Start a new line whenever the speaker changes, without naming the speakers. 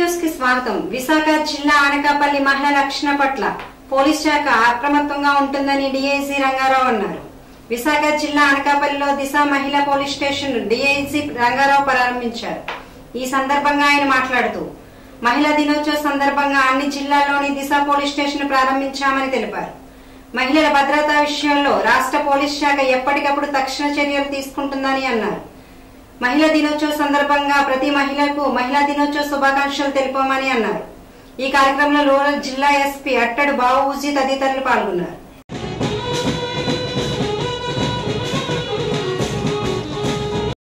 news కి స్వాగతం విశాఖ జిల్లా అనకాపల్లి మహిళల రక్షణ పట్ల పోలీస్ శాఖ అప్రమత్తంగా ఉంటుందని డిఐజీ రంగారావు అన్నారు విశాఖ జిల్లా అనకాపల్లిలో దిశ మహిళా పోలీస్ స్టేషన్ డిఐజీ రంగారావు ప్రారంభించారు ఈ సందర్భంగా ఆయన మాట్లాడుతూ మహిళా దినోత్సవ సందర్భంగా అన్ని జిల్లాల్లోని దిశ పోలీస్ స్టేషన్ ప్రారంభించామని తెలిపారు మహిళల భద్రతా విషయంలో రాష్ట్ర పోలీస్ శాఖ ఎప్పటికప్పుడు తక్షణ చర్యలు తీసుకుంటుందని అన్నారు మహిళా దినోత్సవ సందర్భంగా ప్రతి మహిళకు మహిళా దినోత్సవ శుభాకాంక్షలు తెలిపామని అన్నారు ఈ కార్యక్రమంలో రూరల్ జిల్లా ఎస్పీ అట్టడు బాబూజీ తదితరులు పాల్గొన్నారు